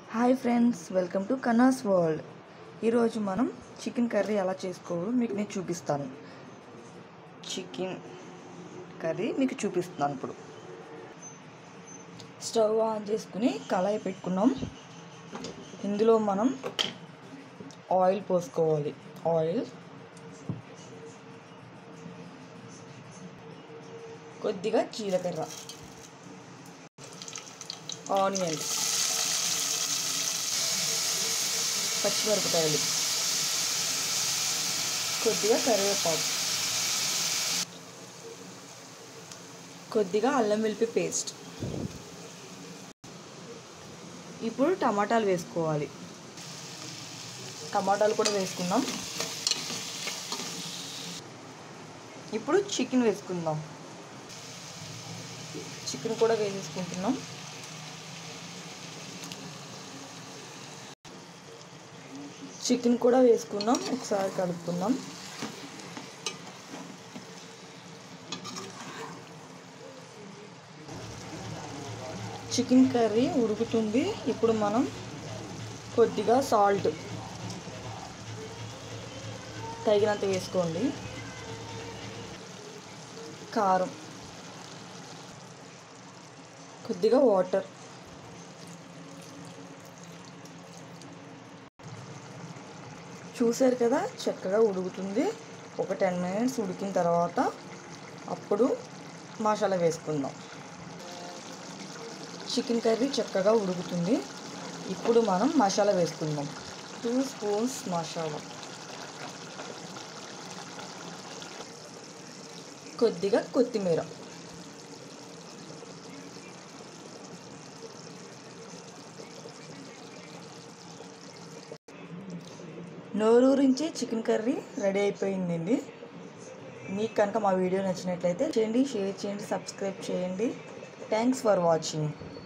hi friends welcome to Kanna's world ఈరోజు మనం chicken curry ఎలా చేసుకోవాలో మీకు నేను చూపిస్తాను చికెన్ కర్రీ మీకు చూపిస్తున్నాను ఇప్పుడు స్టవ్ ఆన్ చేసుకుని కళాయి పెట్టుకున్నాం ఇందులో మనం ఆయిల్ పోసుకోవాలి ఆయిల్ కొద్దిగా జీలకర్ర ఆనియన్స్ పచ్చిమిరపకాయలు కొద్దిగా కరివేపాకు కొద్దిగా అల్లం వెల్లిపి పేస్ట్ ఇప్పుడు టమాటాలు వేసుకోవాలి టమాటాలు కూడా వేసుకుందాం ఇప్పుడు చికెన్ వేసుకుందాం చికెన్ కూడా వేసేసుకుంటున్నాం చికెన్ కూడా వేసుకున్నాం ఒకసారి కలుపుకుందాం చికెన్ కర్రీ ఉడుకుతుంది ఇప్పుడు మనం కొద్దిగా సాల్ట్ తగినంత వేసుకోండి కారం కొద్దిగా వాటర్ చూసారు కదా చక్కగా ఉడుకుతుంది ఒక టెన్ మినిట్స్ ఉడికిన తర్వాత అప్పుడు మసాలా వేసుకుందాం చికెన్ కర్రీ చక్కగా ఉడుకుతుంది ఇప్పుడు మనం మసాలా వేసుకుందాం టూ స్పూన్స్ మసాలా కొద్దిగా కొత్తిమీర నోరూరించి చికెన్ కర్రీ రెడీ అయిపోయిందండి మీకు కనుక మా వీడియో నచ్చినట్లయితే చేయండి షేర్ చేయండి సబ్స్క్రైబ్ చేయండి థ్యాంక్స్ ఫర్ వాచింగ్